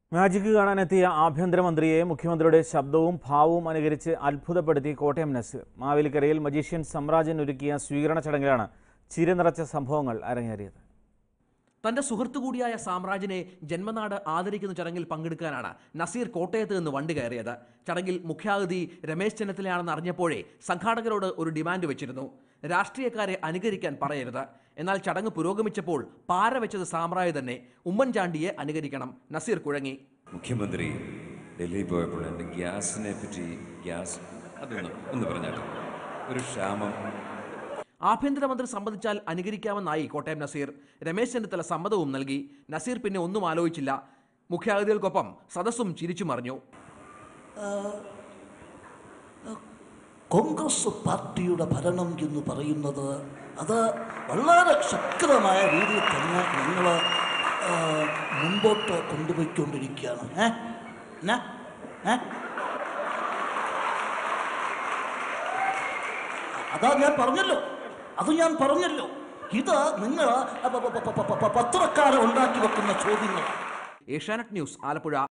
Magic കാണാനെത്തിയ ആഭ്യന്തരമന്ത്രിയെ മുഖ്യമന്ത്രിയുടെ ശബ്ദവും ഭാവവും അനുകരിച്ച് അത്ഭുതപ്പെടുത്തി കോട്ടയം നസീർ മാവേലിക്കരയിൽ മജീഷ്യൻ സമ്രാജൻ ഒരുക്കിയ സ്വീകരണ ചടങ്ങിലാണ് ചിരി നിറച്ച സംഭവങ്ങൾ അരങ്ങേറിയത് തന്റെ സുഹൃത്തു കൂടിയായ സാമ്രാജിനെ ജന്മനാട് ആദരിക്കുന്ന ചടങ്ങിൽ പങ്കെടുക്കാനാണ് നസീർ കോട്ടയത്ത് നിന്ന് വണ്ടി കയറിയത് ചടങ്ങിൽ മുഖ്യാതിഥി രമേശ് ചെന്നിത്തലയാണെന്ന് അറിഞ്ഞപ്പോഴേ സംഘാടകരോട് ഒരു ഡിമാൻഡ് വെച്ചിരുന്നു രാഷ്ട്രീയക്കാരെ അനുകരിക്കാൻ പറയരുത് എന്നാൽ ചടങ്ങ് പുരോഗമിച്ചപ്പോൾ പാര വെച്ചത് സാമ്രാജ് തന്നെ ഉമ്മൻചാണ്ടിയെ അനുകരിക്കണം നസീർ കുഴങ്ങി മുഖ്യമന്ത്രി ഡൽഹി പോയപ്പോൾ എൻ്റെ ഗ്യാസിനെ പറ്റി ഗ്യാസ് അതൊന്ന് ഒന്ന് പറഞ്ഞാട്ടെ ഒരു ക്ഷാമം ആഭ്യന്തരമന്ത്രി സമ്മതിച്ചാൽ അനുകരിക്കാമെന്നായി കോട്ടയം നസീർ രമേശ് ചെന്നിത്തല സമ്മതവും നൽകി നസീർ പിന്നെ ഒന്നും ആലോചിച്ചില്ല മുഖ്യാതിഥികൾക്കൊപ്പം സദസ്സും ചിരിച്ചു മറിഞ്ഞു കോൺഗ്രസ് പാർട്ടിയുടെ ഭരണം എന്ന് പറയുന്നത് അത് വളരെ ശക്തമായ രീതിയിൽ തന്നെ നിങ്ങൾ മുമ്പോട്ട് കൊണ്ടുപോയിക്കൊണ്ടിരിക്കുകയാണ് ഏ എന്നാ? ഏ? അതാ ഞാൻ പറഞ്ഞല്ലോ അത് ഞാൻ പറഞ്ഞല്ലോ ഇത് നിങ്ങൾ പത്രക്കാരെ ഉണ്ടാക്കി വെക്കുന്ന ചോദ്യങ്ങൾ ഏഷ്യാനെറ്റ് ന്യൂസ് ആലപ്പുഴ